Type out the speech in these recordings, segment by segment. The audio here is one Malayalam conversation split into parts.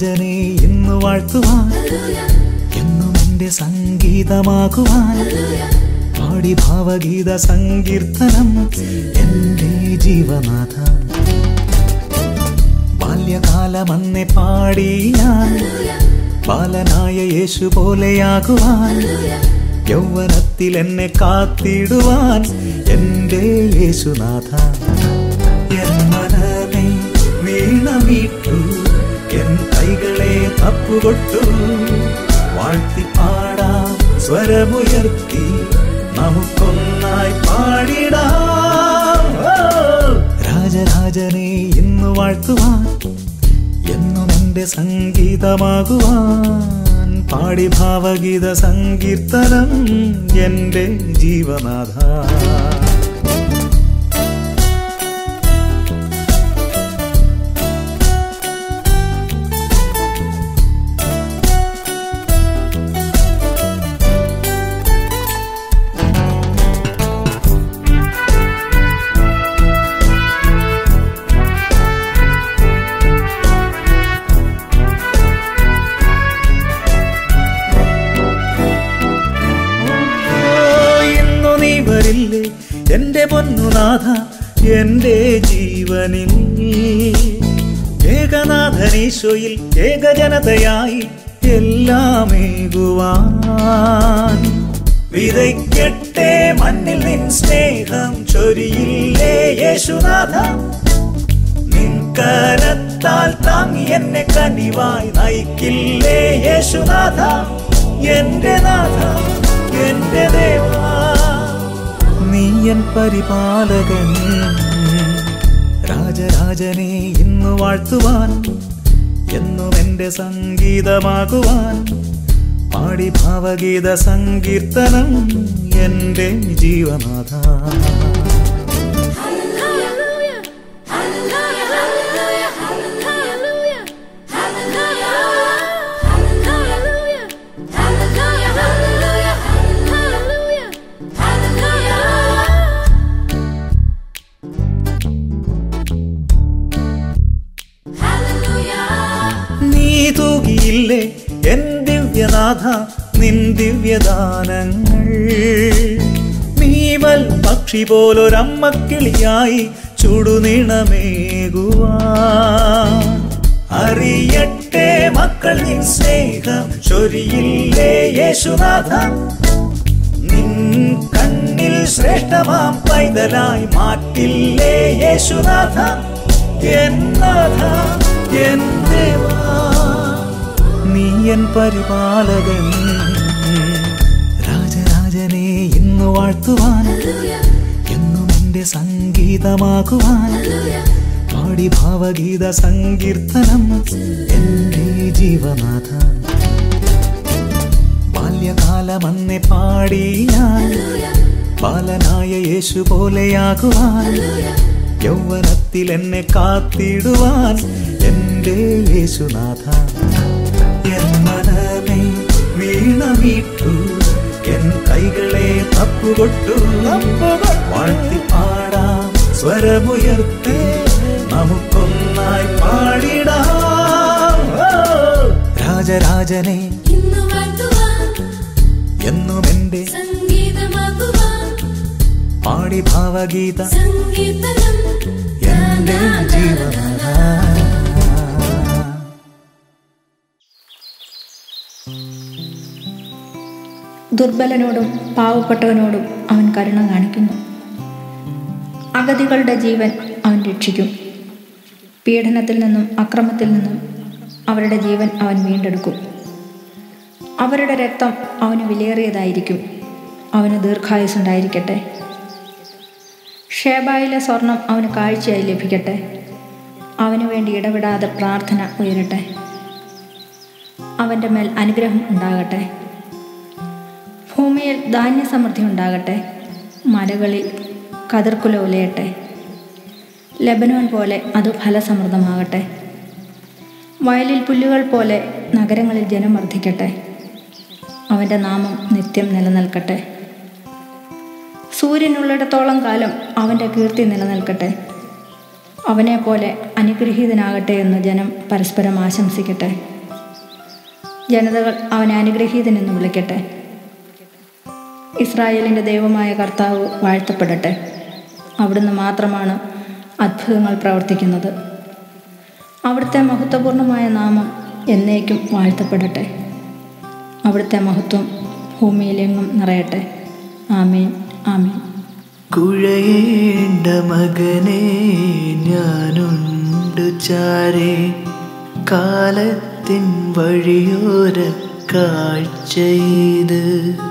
രാജരാജനെ ഇന്ന് വാഴ്ത്തുവാൻ എന്നും എന്റെ സംഗീതമാകുവാൻ പാടി ഭാവഗീത സങ്കീർത്തനം എന്റെ ജീവനാഥ ബാല്യകാലമന്നെ പാടി ഞാൻ ബാലനായ യേശു പോലെയാകുവാൻ യൗവനത്തിൽ എന്നെ കാത്തിടുവാൻ എന്റെ യേശുനാഥ എൻ മനമേ വീണമീട്ടു എൻ കൈകളെ തപ്പുകൊട്ടു വാഴ്ത്തി പാടാം സ്വരമുയർത്തി നമുക്കൊന്നായി പാടിടാം ഓ! രാജരാജനെ ഇന്ന് വാഴ്ത്തുവാൻ എന്നും എന്റെ സംഗീതമാകുവാൻ പാടി ഭാവഗീത സങ്കീർത്തനം എന്റെ ജീവനാഥ ഓ, ഇന്നു നീ വരില്ലേ എന്റെ പൊന്നുനാഥ എന്റെ ജീവനിൽ ഏകനാഥനീശോയിൽ ഏകജനതയായി എല്ലാമേകുവാൻ വിതയ്ക്കട്ടെ മണ്ണിൽ നിൻ സ്നേഹം ചൊരിയില്ലേ യേശുനാഥ നിൻ കരത്താൽ താങ്ങി എന്നെ കനിവായി നയിക്കില്ലേ യേശുനാഥ എന്റെ നാഥ എന്റെ ദേവാ നീ എൻ പരിപാലകൻ രാജരാജനെ ഇന്ന് വാഴ്ത്തുവാൻ എന്നും എന്റെ സംഗീതമാകുവാൻ പാടി ഭാവഗീത സങ്കീർത്തനം എന്റെ ജീവനാഥ Hallelujah. Hallelujah. Hallelujah. Hallelujah. Hallelujah. Hallelujah. Hallelujah. Hallelujah. Hallelujah. Hallelujah. Hallelujah. നീ തൂകിയില്ലേ എൻ ദിവ്യനാഥ നിൻ ദിവ്യദാനങ്ങൾ നീവൽ പക്ഷി പോലൊരമ്മക്കിളിയായി ചുടുനിണമേകുവാൻ അറിയട്ടെ മക്കൾ നിൻ സ്നേഹം ചൊരിയില്ലേ യേശുനാഥ നിൻ കണ്ണിൽ ശ്രേഷ്ഠമാം പൈതലായി മാറ്റില്ലേ യേശുനാഥ എന്നാഥ എൻ ദേവാ നീ എൻ പരിപാലകൻ രാജരാജനെ ഇന്ന് വാഴ്ത്തുവാൻ എന്നും എന്റെ സംഗീതമാക്കുവാൻ പാടി ഭാവഗീത സങ്കീർത്തനം എന്റെ ജീവനാഥ ബാല്യകാലമന്നെ പാടി ഞാൻ ബാലനായ യേശു പോലെയാകുവാൻ യൗവനത്തിൽ എന്നെ കാത്തിടുവാൻ എന്റെ യേശുനാഥ എൻ മനമേ വീണമീട്ടു എൻ കൈകളെ തപ്പുകൊട്ടു വാഴ്ത്തി പാടാം സ്വരമുയർത്തി നമുക്കൊന്നായി പാടിടാം ഓ! രാജരാജനെ ഇന്ന് വാഴ്ത്തുവാൻ എന്നും എന്റെ സംഗീതമാകുവാൻ പാടി ഭാവഗീത സങ്കീർത്തനം എന്റെ ജീവനാഥ ദുർബലനോടും പാവപ്പെട്ടവനോടും അവൻ കരുണ കാണിക്കുന്നു അഗതികളുടെ ജീവൻ അവൻ രക്ഷിക്കും പീഡനത്തിൽ നിന്നും അക്രമത്തിൽ നിന്നും അവരുടെ ജീവൻ അവൻ വീണ്ടെടുക്കും അവരുടെ രക്തം അവന് വിലയേറിയതായിരിക്കും അവന് ദീർഘായുസുണ്ടായിരിക്കട്ടെ ഷേബായിലെ സ്വർണം അവന് കാഴ്ചയായി ലഭിക്കട്ടെ അവന് വേണ്ടി ഇടപെടാതെ പ്രാർത്ഥന ഉയരട്ടെ അവൻ്റെ മേൽ അനുഗ്രഹം ഉണ്ടാകട്ടെ ഭൂമിയിൽ ധാന്യസമൃദ്ധി ഉണ്ടാകട്ടെ മലകളിൽ കതിർക്കുല ഉലയട്ടെ ലബനോൻ പോലെ അത് ഫലസമൃദ്ധമാകട്ടെ വയലിൽ പുല്ലുകൾ പോലെ നഗരങ്ങളിൽ ജനം വർദ്ധിക്കട്ടെ അവൻ്റെ നാമം നിത്യം നിലനിൽക്കട്ടെ സൂര്യനുള്ളിടത്തോളം കാലം അവൻ്റെ കീർത്തി നിലനിൽക്കട്ടെ അവനെപ്പോലെ അനുഗ്രഹീതനാകട്ടെ എന്ന് ജനം പരസ്പരം ആശംസിക്കട്ടെ ജനതകൾ അവനെ അനുഗ്രഹീതനെന്ന് വിളിക്കട്ടെ ഇസ്രായേലിൻ്റെ ദൈവമായ കർത്താവ് വാഴ്ത്തപ്പെടട്ടെ അവിടുന്ന് മാത്രമാണ് അത്ഭുതങ്ങൾ പ്രവർത്തിക്കുന്നത് അവിടുത്തെ മഹത്വപൂർണമായ നാമം എന്നേക്കും വാഴ്ത്തപ്പെടട്ടെ അവിടുത്തെ മഹത്വം ഭൂമിയിലെങ്ങും നിറയട്ടെ ആമേൻ ആമേൻ കുഴയേണ്ട മകനെ ഞാനുണ്ട് ചാരേ കാലത്തിൻ വഴിയോര കാഴ്ചയത്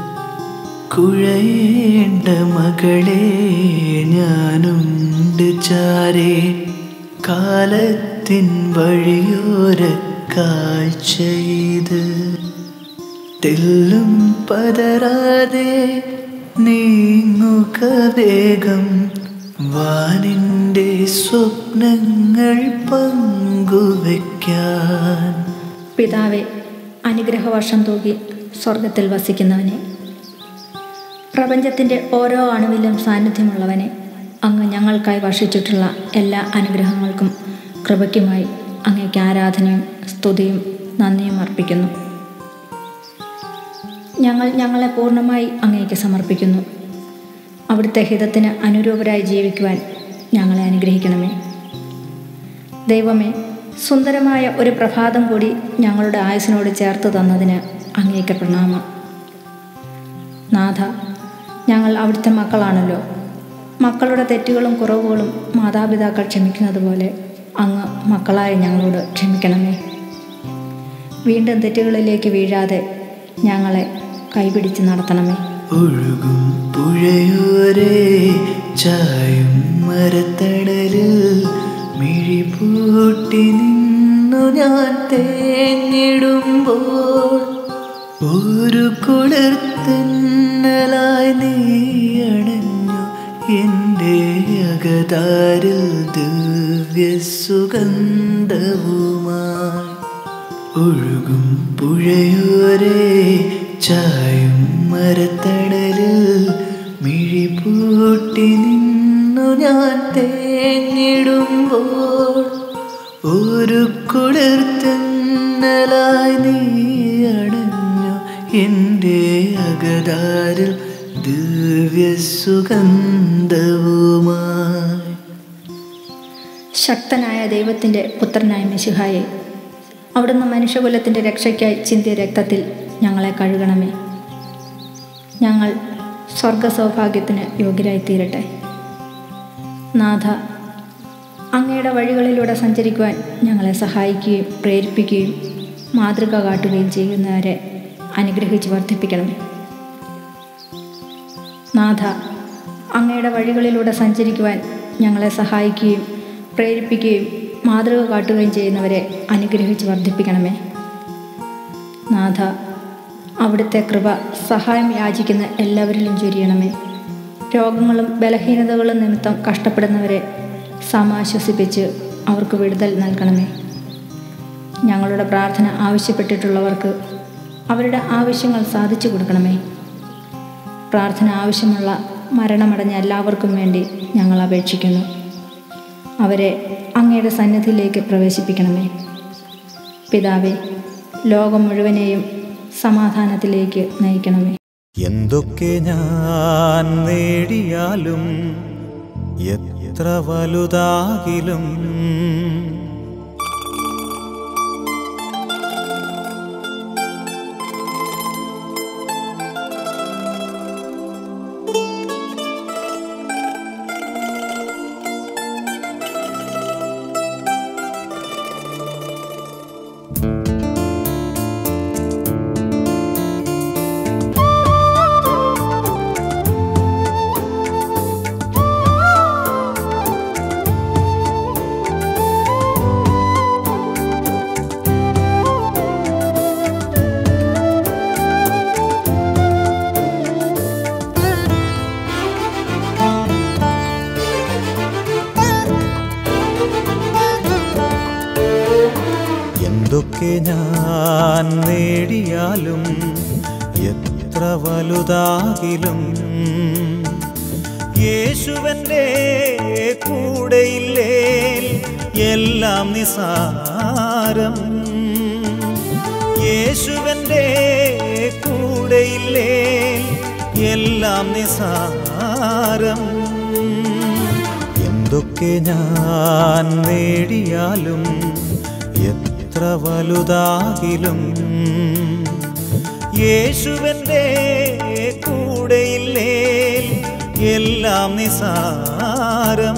കുഴയേണ്ട മകളെ ഞാനുണ്ട് ചാരേ കാലത്തിൻ വഴിയോര കാഴ്ചയത് തെല്ലും പതരാതെ നീങ്ങുക വേഗം വാനിൻ്റെ സ്വപ്നങ്ങൾ പങ്കുവയ്ക്കാൻ പിതാവെ അനുഗ്രഹവർഷം തൂകി സ്വർഗത്തിൽ വസിക്കുന്നവനെ പ്രപഞ്ചത്തിൻ്റെ ഓരോ അണുവിലും സാന്നിധ്യമുള്ളവനെ അങ്ങ് ഞങ്ങൾക്കായി വർഷിച്ചിട്ടുള്ള എല്ലാ അനുഗ്രഹങ്ങൾക്കും കൃപയ്ക്കുമായി അങ്ങേക്ക് ആരാധനയും സ്തുതിയും നന്ദിയും അർപ്പിക്കുന്നു ഞങ്ങൾ ഞങ്ങളെ പൂർണ്ണമായി അങ്ങേക്ക് സമർപ്പിക്കുന്നു അവിടുത്തെ ഹിതത്തിന് അനുരൂപരായി ജീവിക്കുവാൻ ഞങ്ങളെ അനുഗ്രഹിക്കണമേ ദൈവമേ സുന്ദരമായ ഒരു പ്രഭാതം കൂടി ഞങ്ങളുടെ ആയുസിനോട് ചേർത്ത് തന്നതിന് അങ്ങേക്ക് പ്രണാമം നാഥ ഞങ്ങൾ അവിടുത്തെ മക്കളാണല്ലോ മക്കളുടെ തെറ്റുകളും കുറവുകളും മാതാപിതാക്കൾ ക്ഷമിക്കുന്നത് പോലെ അങ്ങ് മക്കളായ ഞങ്ങളോട് ക്ഷമിക്കണമേ വീണ്ടും തെറ്റുകളിലേക്ക് വീഴാതെ ഞങ്ങളെ കൈപിടിച്ച് നടത്തണമേ ഒഴുകും പുഴയോരേ ചായും മരത്തടലിൽ മിഴിപൂട്ടി നിന്നു ഞാൻ തേങ്ങിടുമ്പോൾ ഒരു കുളിർത്തന്നലായി നീ അണഞ്ഞു എൻ്റെ അകതാരിൽ ദിവ്യ സുഗന്ധവുമായി ഒഴുകും പുഴയോരേ ചായും മരത്തടലിൽ മിഴിപൂട്ടി നിന്നു ഞാൻ തേങ്ങിടുമ്പോൾ ഒരു കുളിർത്തന്നലായി നീ അണഞ്ഞു എൻ്റെ അകതാരിൽ ദിവ്യ സുഗന്ധവുമായി ശക്തനായ ദൈവത്തിൻ്റെ പുത്രനായ മിശിഹായെ അവിടുന്ന് മനുഷ്യകുലത്തിൻ്റെ രക്ഷയ്ക്കായി ചിന്തിയ രക്തത്തിൽ ഞങ്ങളെ കഴുകണമേ ഞങ്ങൾ സ്വർഗ സൗഭാഗ്യത്തിന് യോഗ്യരായി തീരട്ടെ നാഥ അങ്ങയുടെ വഴികളിലൂടെ സഞ്ചരിക്കുവാൻ ഞങ്ങളെ സഹായിക്കുകയും പ്രേരിപ്പിക്കുകയും മാതൃക കാട്ടുകയും ചെയ്യുന്നവരെ അനുഗ്രഹിച്ച് വർദ്ധിപ്പിക്കണമേ നാഥ അങ്ങയുടെ വഴികളിലൂടെ സഞ്ചരിക്കുവാൻ ഞങ്ങളെ സഹായിക്കുകയും പ്രേരിപ്പിക്കുകയും മാതൃക കാട്ടുകയും ചെയ്യുന്നവരെ അനുഗ്രഹിച്ച് വർദ്ധിപ്പിക്കണമേ നാഥ അവിടുത്തെ കൃപ സഹായം യാചിക്കുന്ന എല്ലാവരിലും ചൊരിയണമേ രോഗങ്ങളും ബലഹീനതകളും നിമിത്തം കഷ്ടപ്പെടുന്നവരെ സമാശ്വസിപ്പിച്ച് അവർക്ക് വിടുതൽ നൽകണമേ ഞങ്ങളുടെ പ്രാർത്ഥന ആവശ്യപ്പെട്ടിട്ടുള്ളവർക്ക് അവരുടെ ആവശ്യങ്ങൾ സാധിച്ചു കൊടുക്കണമേ പ്രാർത്ഥന ആവശ്യമുള്ള മരണമടഞ്ഞ എല്ലാവർക്കും വേണ്ടി ഞങ്ങൾ അപേക്ഷിക്കുന്നു അവരെ അങ്ങയുടെ സന്നിധിയിലേക്ക് പ്രവേശിപ്പിക്കണമേ പിതാവേ ലോകം മുഴുവനെയും സമാധാനത്തിലേക്ക് നയിക്കണമേ എന്തൊക്കെ ഞാൻ നേടിയാലും എത്ര വലുതാകിലും എന്തൊക്കെ ഞാൻ നേടിയാലും എത്ര വലുതാകിലും യേശുവൻ്റെ കൂടെയില്ലേ എല്ലാം നിസാരം യേശു യേശുവന്റെ കൂടെയില്ലേ എല്ലാം നിസാരം എന്തൊക്കെ ഞാൻ നേടിയാലും എത്ര വലുതാകിലും യേശുവന്റെ കൂടെയില്ലേ എല്ലാം നിസാരം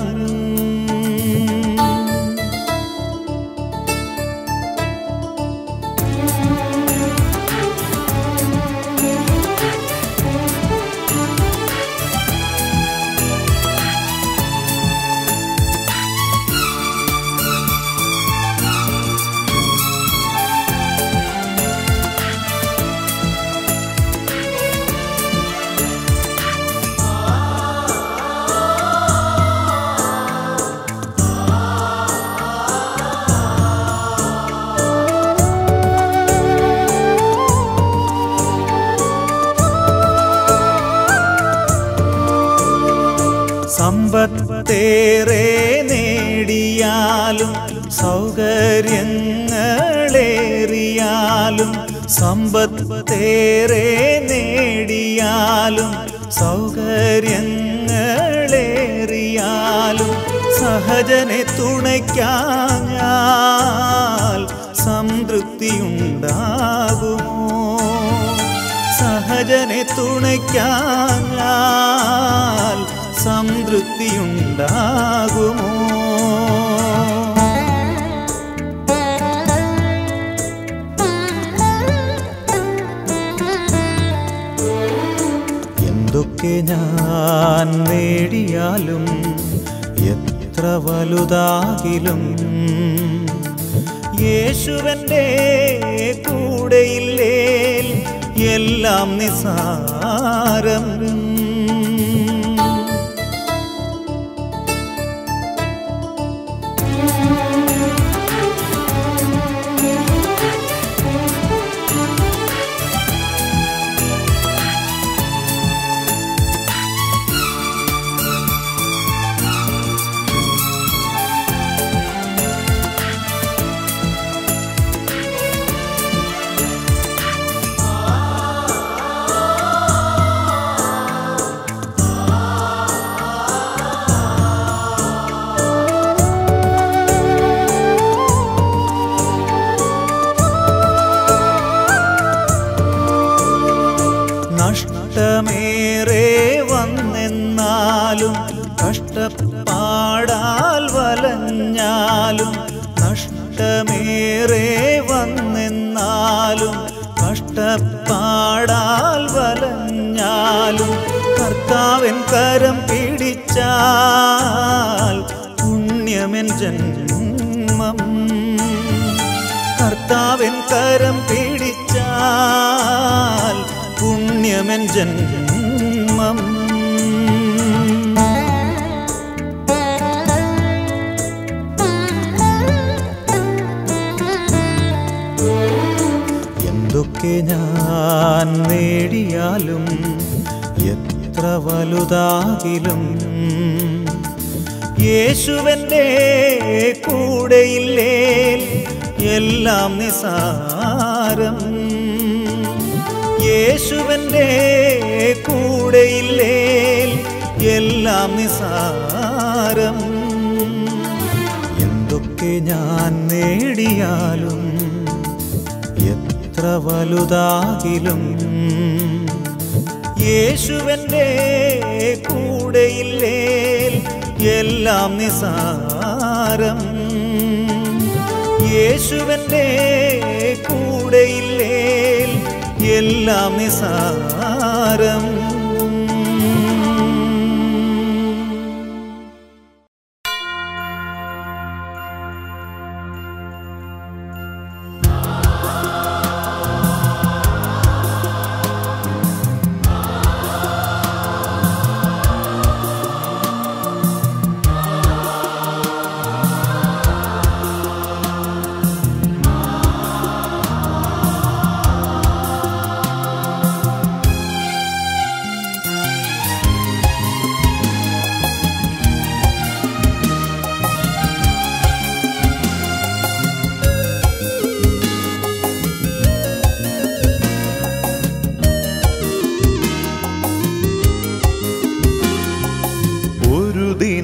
സമ്പത്തേറെ നേടിയാലും സൗകര്യങ്ങളേറിയാലും സമ്പത്തേറെ നേടിയാലും സൗകര്യങ്ങളേറിയാലും സഹജനെ തുണയ്ക്കാഞ്ഞാൽ സംതൃപ്തിയുണ്ടാകുമോ സഹജനെ തുണയ്ക്കാഞ്ഞാൽ സംതൃപ്തിയുണ്ടാകുമോ എന്തൊക്കെ ഞാൻ നേടിയാലും എത്ര വലുതാകിലും യേശുവന്റെ കൂടെയില്ലേ എല്ലാം നിസാരം നഷ്ടമേറെ വന്നെന്നാലും കഷ്ടപ്പാടാൽ വലഞ്ഞാലും നഷ്ടമേറെ വന്നെന്നാലും കഷ്ടപ്പാടാൽ വലഞ്ഞാലും കർത്താവൻ കരം പിടിച്ചാൽ പുണ്യമെൻ ജന്മം കർത്താവൻ കരം പിടിച്ചാൽ പുണ്യമെൻ ജന്മം എന്തൊക്കെ ഞാൻ നേടിയാലും എത്ര വലുതാകിലും യേശുവന്റെ കൂടെയില്ലേ എല്ലാം നിസാരം യേശുവന്റെ കൂടെയില്ലേ എല്ലാം നിസാരം എന്തൊക്കെ ഞാൻ നേടിയാലും എത്ര വലുതാകിലും യേശുവന്റെ കൂടെയില്ലേ എല്ലാം നിസാരം യേശുവന്റെ കൂടെയില്ലേ എല്ലാം നിസാരം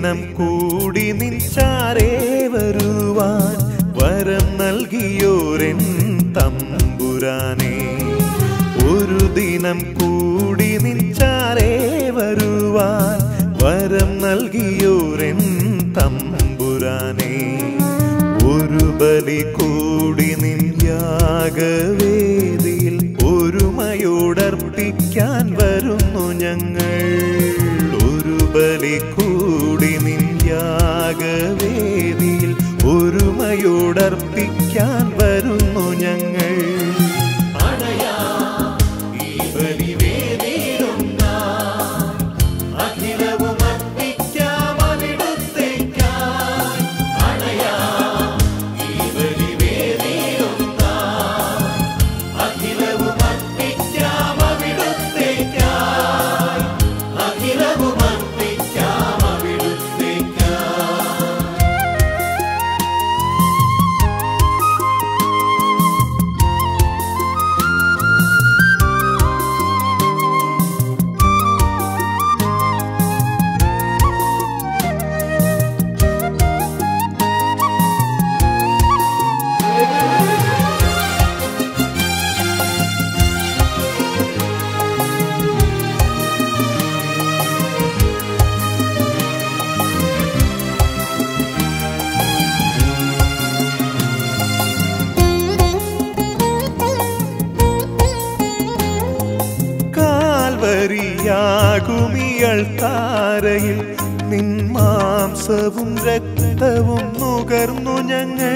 ദിനം കൂടി നിൻചാരേ വരുവാൻ വരം നൽകിയോരെൻ തമ്പുരാനെ ഒരു ദിനം കൂടി നിൻചാരേ വരുവാൻ വരം നൽകിയോരെൻ തമ്പുരാനെ ഒരു ബലി കൂടി നിൻ യാഗവേദിയിൽ ഒരുമയോടർപ്പിക്കാൻ വരുന്നു ഞങ്ങൾ ഒരു ബലി കൂടി നിൻ യാഗവേദിയിൽ ഒരുമയോടർപ്പിക്കാൻ വരുന്നു ഞങ്ങൾ അണയാ ഈ ബലിവേദിയിലൊന്നായി അഖിലവും അർപ്പിക്കാം അവിടുത്തേക്കായി അണയാ ഈ ബലിവേദിയിലൊന്നായി അഖിലവും അർപ്പിക്കാം അവിടുത്തേക്കായി അഖിലവും അർപ്പിക്കാം അവിടുത്തേക്കായി കാൽവരിയാകുമിയൾ താരയിൽ നിൻ മാംസവും രക്തവും നുകർന്നു ഞങ്ങൾ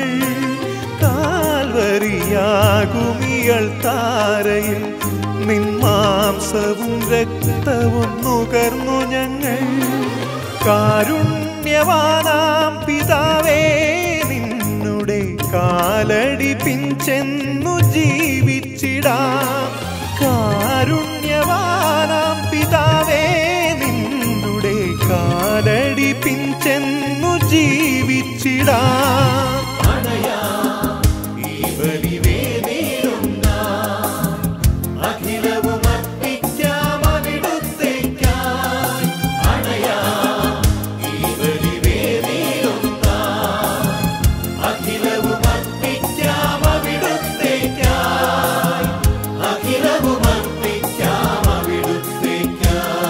കാൽവരിയാകുമിയൾ താരയിൽ നിൻ മാംസവും രക്തവും നുകർന്നു ഞങ്ങൾ കാരുണ്യവാനാം പിതാവേ നിന്നുടെ കാലടി പിഞ്ചെന്നു ജീവിച്ചിടാം കാരുണ്യവാനാം പിതാവേ നിന്നുടെ കാലടി പിഞ്ചെന്നു ജീവിച്ചിടാം അണയാ ഈ ബലിവേദിയിലൊന്നായി അഖിലവും അർപ്പിക്കാം അവിടുത്തേക്കായി അണയാ ഈ ബലിവേദിയിലൊന്നായി അഖിലവും അർപ്പിക്കാം അവിടുത്തേക്കായി അഖിലവും അർപ്പിക്കാം അവിടുത്തേക്കായി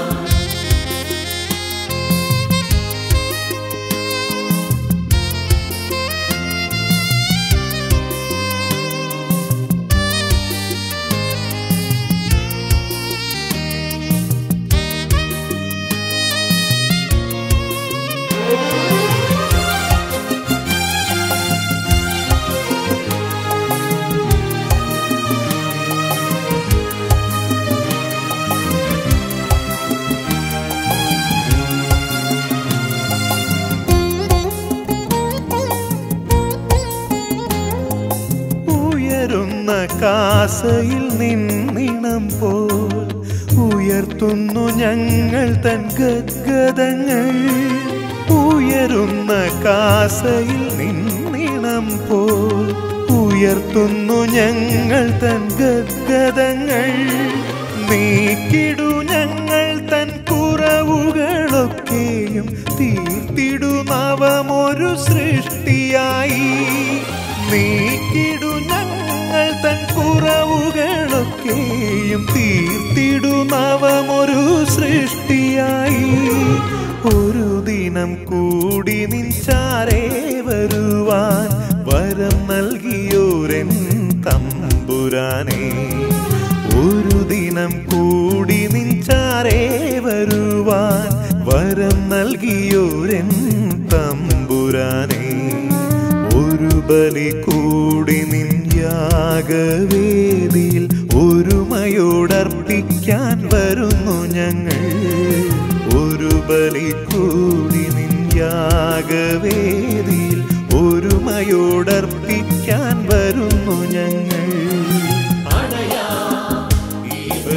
ഉയരുന്ന കാസയിൽ നിന്നിണം പോൽ ഉയർത്തുന്നു ഞങ്ങൾ തൻ ഗദ്ഗതങ്ങൾ ഉയരുന്ന കാസയിൽ നിന്നിണം പോൽ ഉയർത്തുന്നു ഞങ്ങൾ തൻ ഗദ്ഗതങ്ങൾ നീക്കിടു ഞങ്ങൾ തൻ കുറവുകളൊക്കെയും തീർത്തിടു നവമൊരു സൃഷ്ടിയായി നീക്കിടു ഞങ്ങൾ തൻ കുറവുകളൊക്കെയും തീർത്തിടു നവമൊരു സൃഷ്ടിയായി ഒരു ദിനം കൂടി നിൻചാരേ വരുവാൻ വരം നൽകിയോരെൻ തമ്പുരാനെ ഒരു ദിനം കൂടി നിൻചാരേ വരുവാൻ വരം നൽകിയോരെൻ തമ്പുരാനെ ഒരു ബലി കൂടി നിൻ യാഗവേദിയിൽ ഒരുമയോടർപ്പിക്കാൻ വരുന്നു ഞങ്ങൾ ഒരു ബലി കൂടി നിൻ യാഗവേദിയിൽ ഒരുമയോടർപ്പിക്കാൻ വരുന്നു ഞങ്ങൾ അണയാ ഈ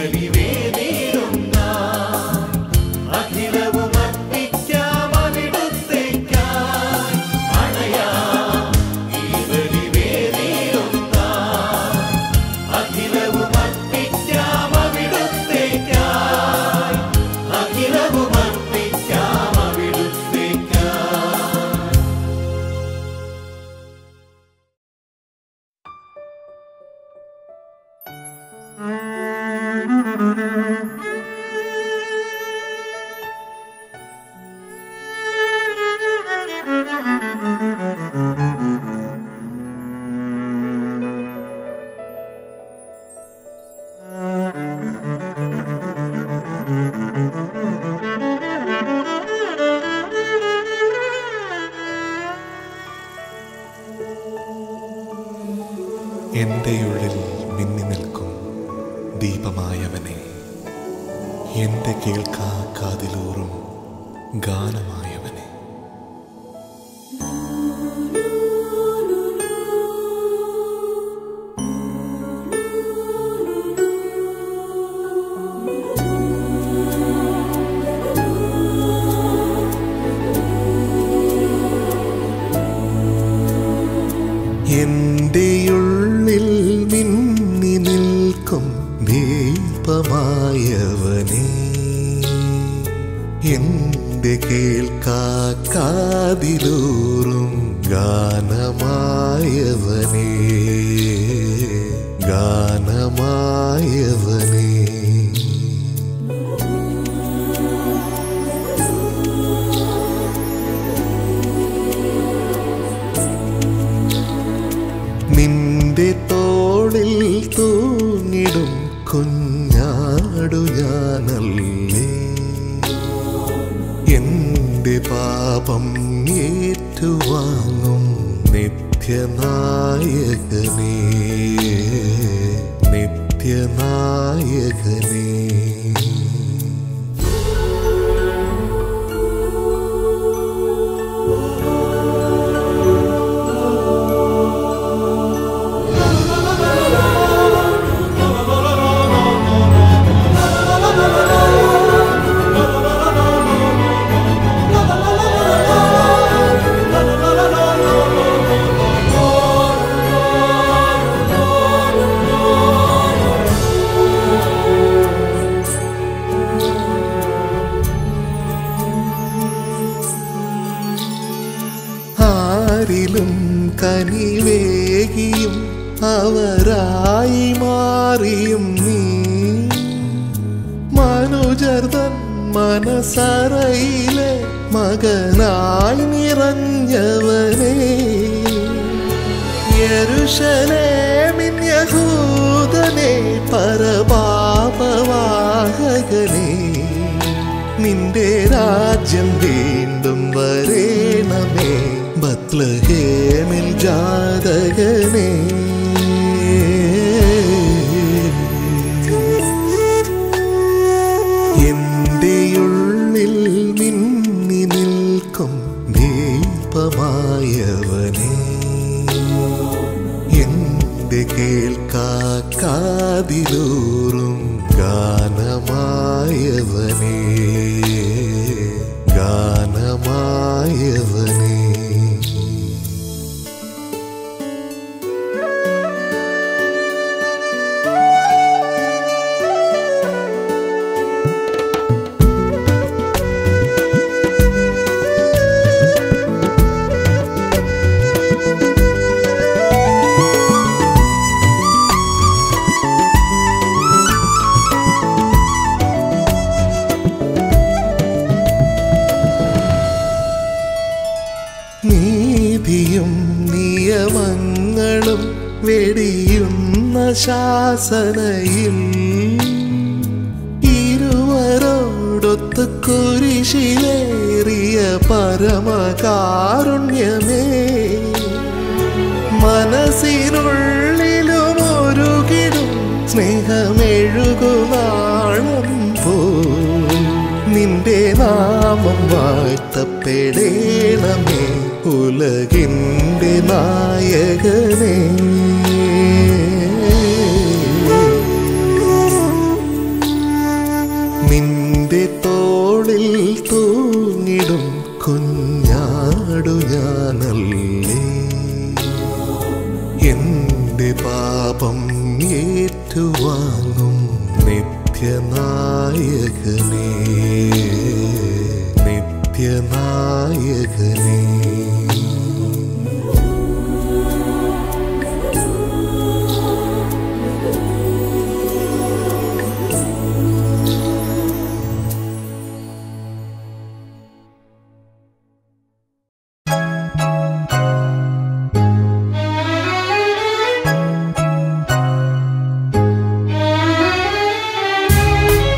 ബലിവേദിയിലൊന്നായി അഖിലവും അർപ്പിക്കാം അവിടുത്തേക്കായി അണയാ ഈ ബലിവേദിയിലൊന്നായി അഖിലവും അർപ്പിക്കാം അവിടുത്തേക്കായി അഖിലവും അർപ്പിക്കാം അവിടുത്തേക്കായി എന്റെ കേൾക്കാ കാതിലൂറും ഗാനമായവനെ എന്റെയുള്ളിൽ മിന്നി നിൽക്കും ദീപമായവനേ എന്റെ കേൾക്കാ കാതിലൂറും ഗാനമായവനേ ഗാനമായവനേ നിന്റെ തോളിൽ തൂങ്ങിടും കുഞ്ഞാടു ഞാനല്ലേ എന്റെ പാപം ഏറ്റുവാങ്ങും നിത്യനായകനേ നിത്യനായകനേ ആരിലും കനിവേകിയും അവരായി മാറിയും നീ മനുജർതൻ മനസറയിലെ മകനായി നിറഞ്ഞവനേ യരുഷലേമിൻ യഹൂദനെ പരപാപവാഹകനേ നിന്റെ രാജ്യം വീണ്ടും വരേണമേ ബത്ലഹേമിൽ ജാതകനേ എന്റെ ഉള്ളിൽ മിന്നി നിൽക്കും ദീപമായവനേ എന്റെ കേൾക്കാ കാതിലൂറും ഗാനമായവനേ ഗാനമായവനേ നീതിയും നിയമങ്ങളും വെടിയുന്ന ശാസനയിൽ ഇരുവരോടൊത്ത് കുരിശിലേറിയ പരമകാരുണ്യമേ മനസ്സിനുള്ളിലും ഒരുകിടും സ്നേഹമെഴുകുനാളം പോ നിന്റെ നാമം വാഴ്ത്തപ്പെടേണമേ ഉലകിൻ്റെ നായകനേ നിന്റെ തോളിൽ തൂങ്ങിടും കുഞ്ഞാടു ഞാനല്ലേ എന്റെ പാപം ഏറ്റുവാങ്ങും നിത്യനായകനേ നിത്യനായകനേ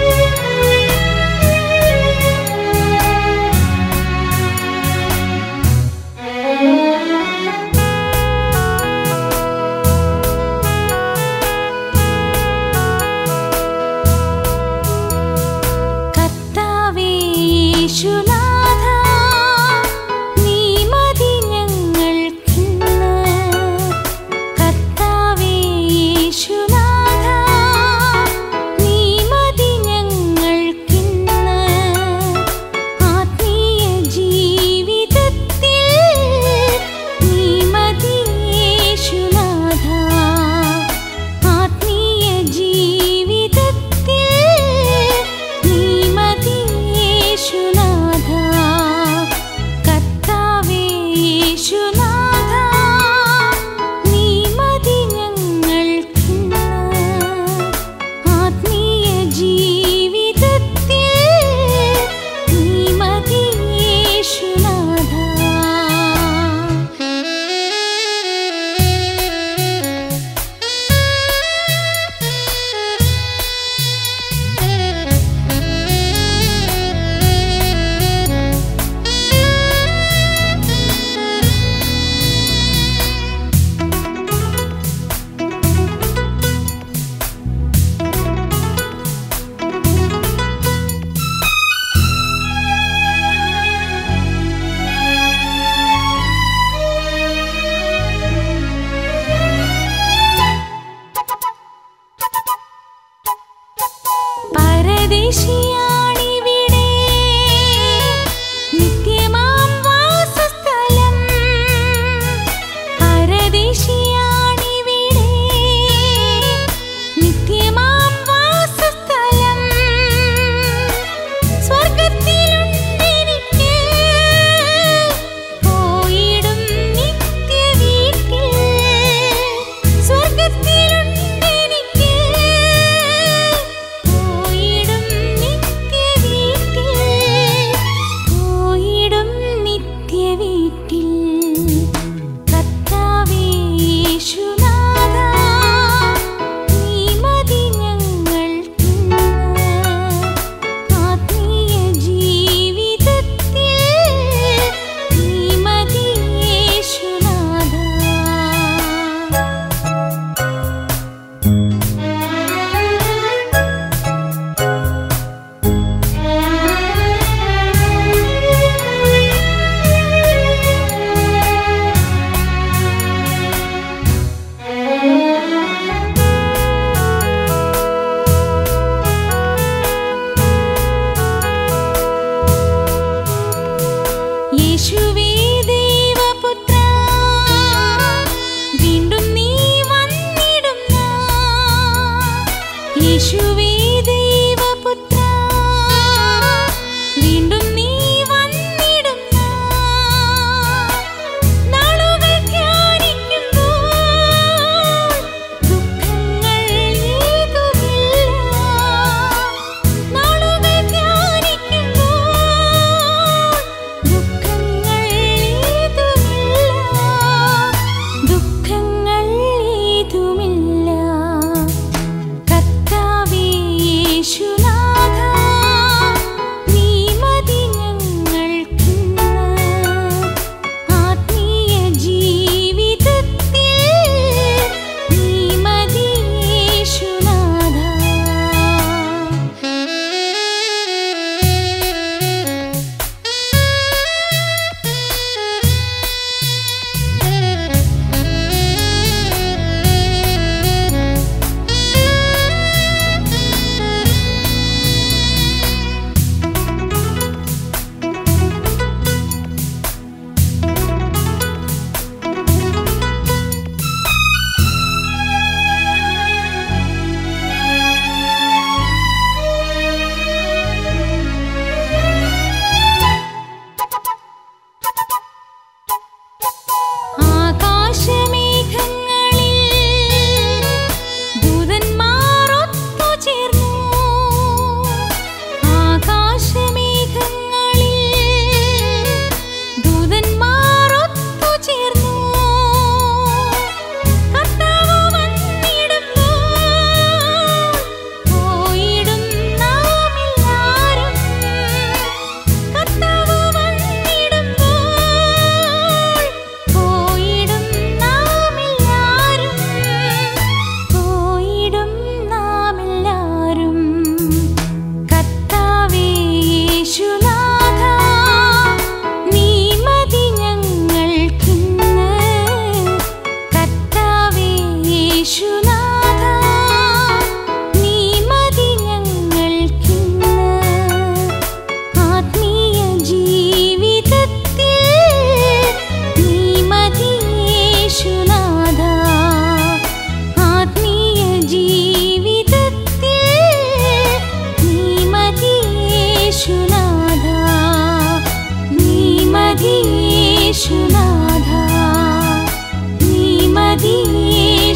യേശുവേ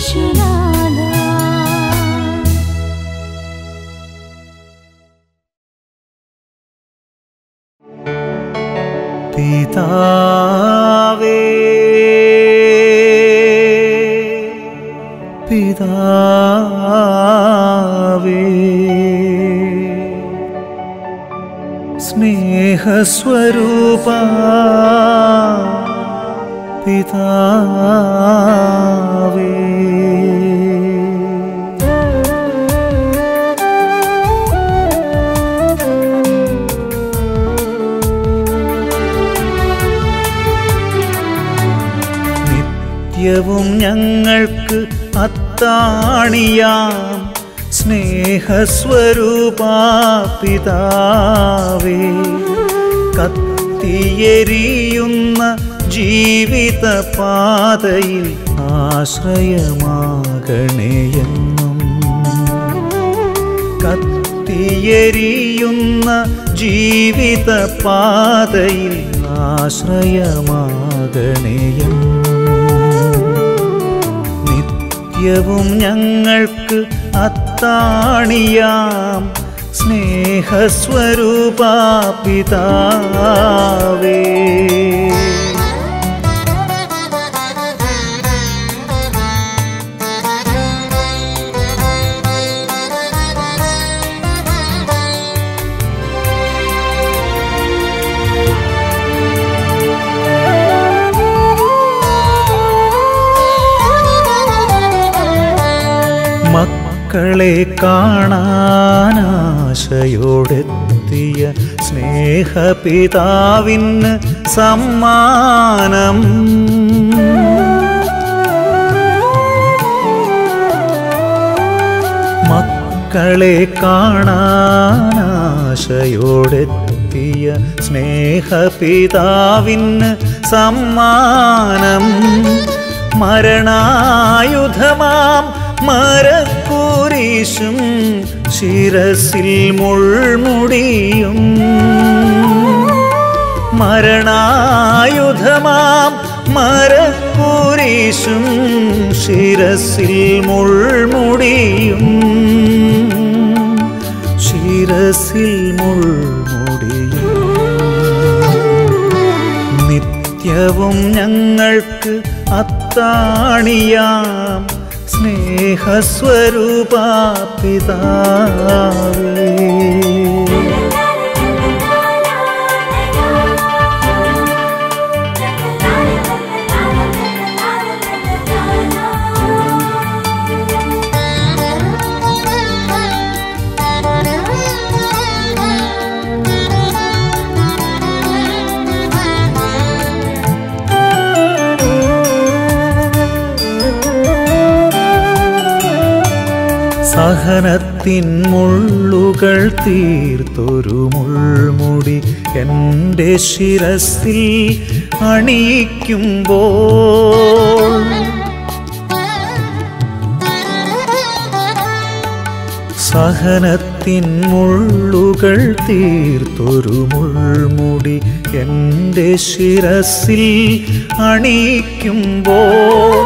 യേശുനാഥ പിതാവേ പിതാവേ സ്നേഹസ്വരൂപ പിതാവേ നിത്യവും ഞങ്ങൾക്ക് അത്താണിയാം സ്നേഹസ്വരൂപ പിതാവേ കത്തിയെരിയുന്ന ജീവിത പാതയിൽ ആശ്രയമാകണേയെന്നും കത്തിയെരിയുന്ന ജീവിത പാതയിൽ ആശ്രയമാകണേയും നിത്യവും ഞങ്ങൾക്ക് അത്താണിയാം സ്നേഹസ്വരൂപ പിതാവേ മക്കളെ കാണാനാശയോടെത്തിയ സ്നേഹപിതാവിന് സമ്മാനം മക്കളെ കാണാനാശയോടെത്തിയ സ്നേഹപിതാവിന് സമ്മാനം മരണായുധമാം മരക്കൂരീശും ശിരസിൽ മുൾമുടിയും മരണായുധമാം മരക്കൂരീശും ശിരസിൽ മുൾമുടിയും ശിരസിൽ മുൾമുടിയും നിത്യവും ഞങ്ങൾക്ക് അത്താണിയാം സ്നേഹസ്വരൂപ പിതാവേ സഹനത്തിൻ മുള്ളുകൾ തീർത്തൊരു മുൾമുടി എൻ്റെ ശിരസിൽ അണിയിക്കുമ്പോൾ സഹനത്തിൻ മുള്ളുകൾ തീർത്തൊരു മുൾമുടി എൻ്റെ ശിരസിൽ അണിയിക്കുമ്പോൾ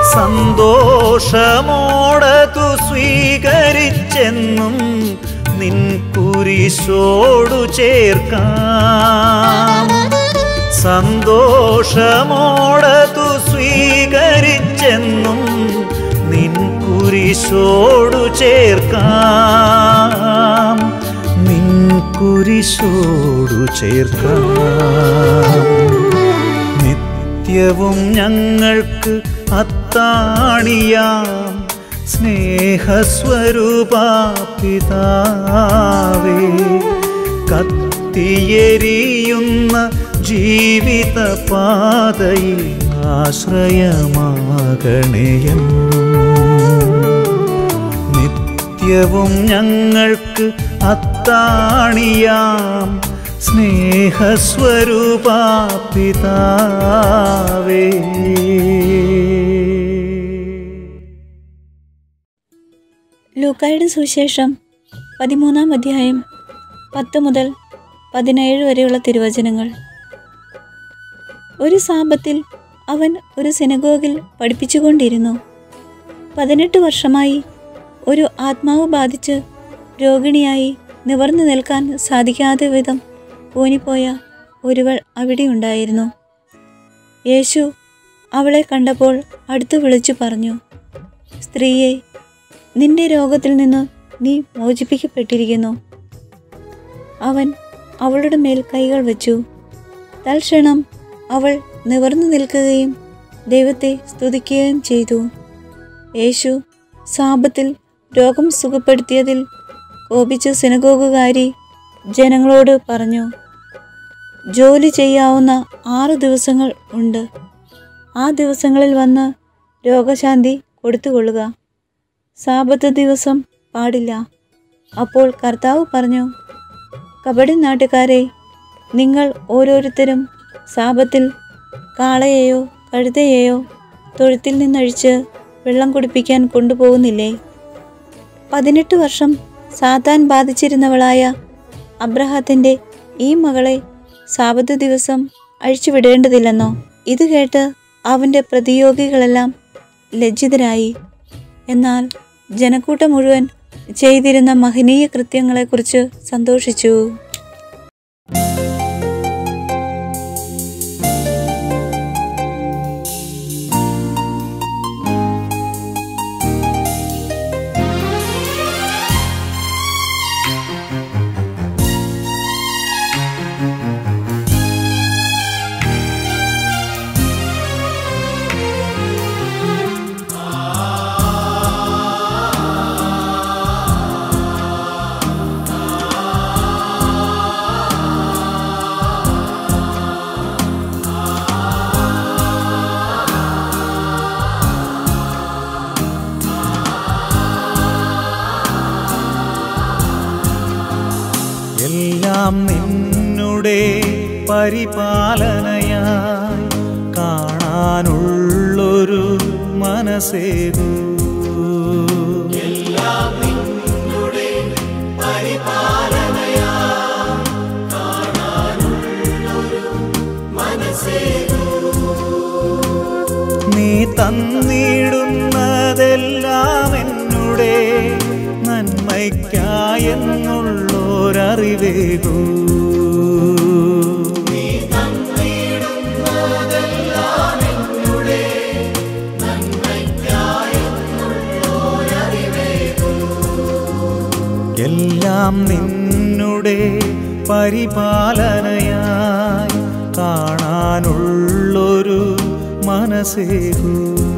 സന്തോഷമോടതു സ്വീകരിച്ചെന്നും നിൻ കുരിശോടു ചേർക്കാം സന്തോഷമോടതു സ്വീകരിച്ചെന്നും നിൻ കുരിശോടു ചേർക്കാം നിൻ കുരിശോടു ചേർക്കാം നിത്യവും ഞങ്ങൾക്ക് അത്താണിയാം സ്നേഹസ്വരൂപ പിതാവേ കത്തിയെരിയുന്ന ജീവിത പാതയിൽ ആശ്രയമാകണേയെന്നും നിത്യവും ഞങ്ങൾക്ക് അത്താണിയാം സ്നേഹസ്വരൂപ പിതാവേ ലൂക്കായുടെ സുവിശേഷം പതിമൂന്നാം അധ്യായം പത്ത് മുതൽ പതിനേഴ് വരെയുള്ള തിരുവചനങ്ങൾ ഒരു സാപത്തിൽ അവൻ ഒരു സിനഗോഗിൽ പഠിപ്പിച്ചുകൊണ്ടിരുന്നു പതിനെട്ട് വർഷമായി ഒരു ആത്മാവ് ബാധിച്ച് രോഗിണിയായി നിവർന്നു നിൽക്കാൻ സാധിക്കാത്ത വിധം ഊനിപ്പോയ ഒരുവൾ അവിടെയുണ്ടായിരുന്നു യേശു അവളെ കണ്ടപ്പോൾ അടുത്തു വിളിച്ചു പറഞ്ഞു സ്ത്രീയെ നിന്റെ രോഗത്തിൽ നിന്ന് നീ മോചിപ്പിക്കപ്പെട്ടിരിക്കുന്നു അവൻ അവളുടെ മേൽ കൈകൾ വെച്ചു തൽക്ഷണം അവൾ നിവർന്നു നിൽക്കുകയും ദൈവത്തെ സ്തുതിക്കുകയും ചെയ്തു യേശു സാപത്തിൽ രോഗം സുഖപ്പെടുത്തിയതിൽ കോപിച്ച സിനഗോഗുകാരി ജനങ്ങളോട് പറഞ്ഞു ജോലി ചെയ്യാവുന്ന ആറ് ദിവസങ്ങൾ ഉണ്ട് ആ ദിവസങ്ങളിൽ വന്ന് രോഗശാന്തി കൊടുത്തുകൊള്ളുക സാപത്ത് ദിവസം പാടില്ല അപ്പോൾ കർത്താവ് പറഞ്ഞു കബഡി നാട്ടുകാരെ നിങ്ങൾ ഓരോരുത്തരും സാപത്തിൽ കാളയെയോ കഴുതയെയോ തൊഴുത്തിൽ നിന്നഴിച്ച് വെള്ളം കുടിപ്പിക്കാൻ കൊണ്ടുപോകുന്നില്ലേ പതിനെട്ട് വർഷം സാത്താൻ ബാധിച്ചിരുന്നവളായ അബ്രഹാത്തിൻ്റെ ഈ മകളെ സാപത്ത് ദിവസം അഴിച്ചുവിടേണ്ടതില്ലെന്നോ ഇത് കേട്ട് അവൻ്റെ പ്രതിയോഗികളെല്ലാം ലജ്ജിതരായി എന്നാൽ ജനക്കൂട്ടം മുഴുവൻ ചെയ്തിരുന്ന മഹനീയ കൃത്യങ്ങളെക്കുറിച്ച് സന്തോഷിച്ചു എല്ലാം നിന്നുടെ പരിപാലനയായി കാണാനുള്ളൊരു മനസ്സേകൂ നീ തന്നിടുന്നതെല്ലാം എന്നുടെ നന്മയ്ക്കായെന്നുള്ളൊരറിവേകൂ എല്ലാം നിന്നുടെ പരിപാലനയായി കാണാനുള്ളൊരു മനസ്സേകൂ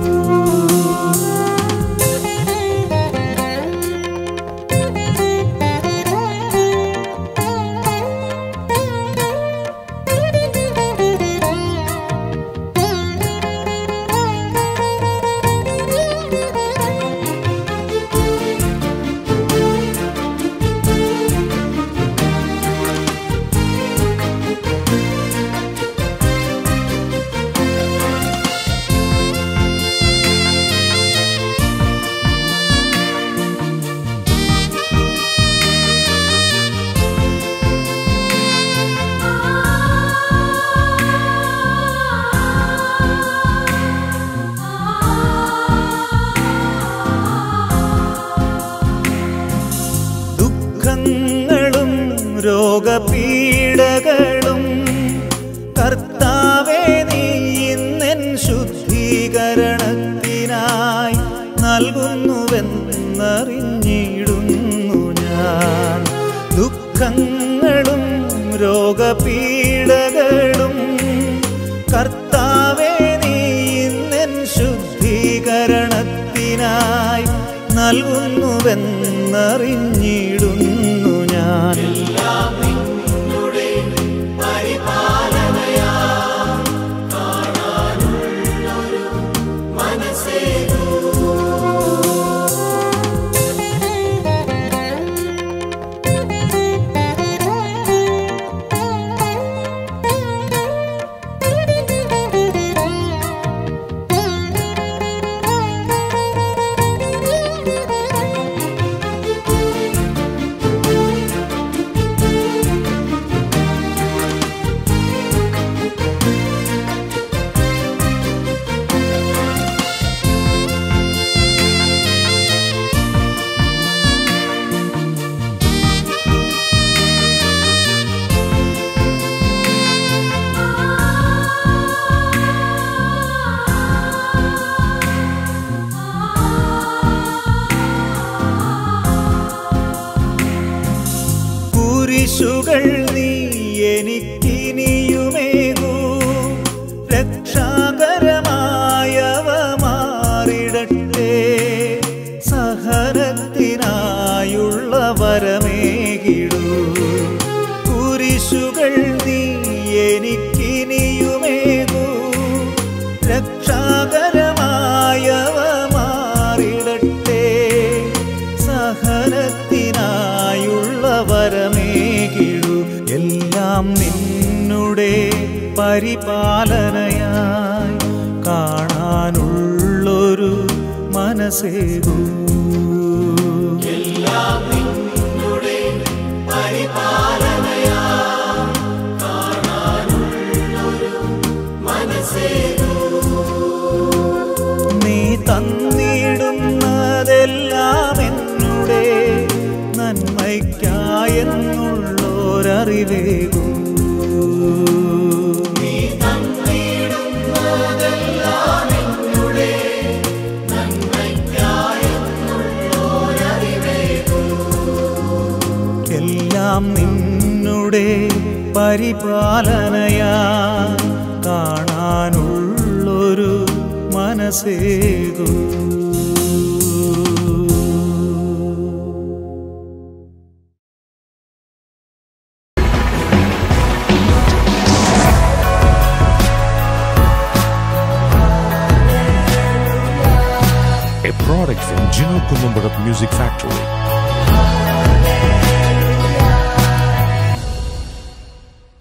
ദുഃഖങ്ങളും രോഗപീഡകളും കർത്താവേ നീ ഇന്നെൻ ശുദ്ധീകരണത്തിനായി നൽകുന്നുവെന്നറിഞ്ഞിടുന്നു ഞാൻ ദുഃഖങ്ങളും രോഗപീഡകളും കർത്താവേ നീ ഇന്നെൻ ശുദ്ധീകരണത്തിനായി നൽകുന്നുവെന്നറിഞ്ഞിടുന്നു ഞാൻ കുരിശുകൾ നീ എനിക്കിനിയുമേകൂ രക്ഷാകരമായവ മാറിടട്ടെ സഹനത്തിനായുള്ള വരമേകിടൂ കുരിശുകൾ നീ എനിക്കിനിയുമേകൂ രക്ഷാകരമായവ മാറിടട്ടെ സഹനത്തിനായുള്ള വരമേകിടു എല്ലാം നിന്നുടെ പരിപാലനയായി കാണാനുള്ളൊരു മനസ്സേകൂ നീ തന്നിടുന്നതെല്ലാം എന്നുടെ നന്മയ്ക്കായെന്നുള്ളോരറിവേകൂ എല്ലാം നിന്നുടെ പരിപാലനയാ കാണാനുള്ളൊരു മനസ്സേകൂ a product from Gino Columbarat Music Factory.